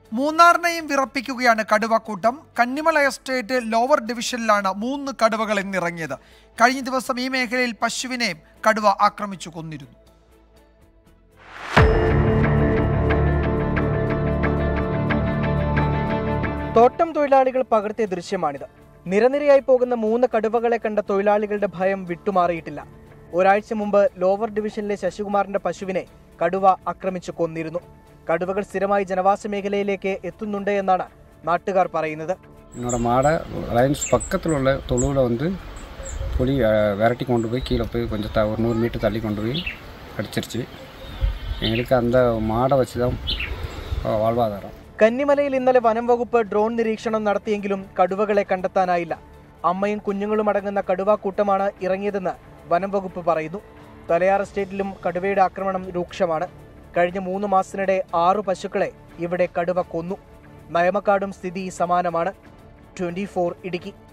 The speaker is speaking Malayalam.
മൂന്നാറിനെയും വിറപ്പിക്കുകയാണ് കടുവക്കൂട്ടം കന്നിമല എസ്റ്റേറ്റ് ലോവർ ഡിവിഷനിലാണ് മൂന്ന് കടുവകൾ ഇന്നിറങ്ങിയത് കഴിഞ്ഞ ദിവസം ഈ മേഖലയിൽ പശുവിനെയും കടുവ ആക്രമിച്ചു കൊന്നിരുന്നു തോട്ടം തൊഴിലാളികൾ പകർത്തിയ ദൃശ്യമാണിത് നിരനിരയായി പോകുന്ന മൂന്ന് കടുവകളെ കണ്ട തൊഴിലാളികളുടെ ഭയം വിട്ടുമാറിയിട്ടില്ല ഒരാഴ്ച മുമ്പ് ലോവർ ഡിവിഷനിലെ ശശികുമാറിന്റെ പശുവിനെ കടുവ ആക്രമിച്ചു കൊന്നിരുന്നു കടുവകൾ സ്ഥിരമായി ജനവാസ മേഖലയിലേക്ക് എത്തുന്നുണ്ട് എന്നാണ് നാട്ടുകാർ പറയുന്നത് என்னோடய மாடை லைன்ஸ் பக்கத்தில் உள்ள தொழுவில் வந்து புலி அஹ், விரட்டி கொண்டு போய் கீழே போய் கொஞ்சம் த ஒரு நூறு மீட்டர் தள்ளி கொண்டு போய் அடிச்சிருச்சு எங்களுக்கு அந்த மாடை வச்சு தான் அஹ், வாழ்வாதாரம் കന്നിമലയിൽ ഇന്നലെ വനം വകുപ്പ് ഡ്രോൺ നിരീക്ഷണം നടത്തിയെങ്കിലും കടുവകളെ കണ്ടെത്താനായില്ല അമ്മയും കുഞ്ഞുങ്ങളും അടങ്ങുന്ന കടുവ കൂട്ടമാണ് ഇറങ്ങിയതെന്ന് വനം വകുപ്പ് പറയുന്നു തലയാർ എസ്റ്റേറ്റിലും കടുവയുടെ ആക്രമണം രൂക്ഷമാണ് കഴിഞ്ഞ മൂന്ന് മാസത്തിനിടെ ആറു പശുക്കളെ ഇവിടെ കടുവ കൊന്നു നയമക്കാടും സ്ഥിതി സമാനമാണ് ട്വന്റി ഇടുക്കി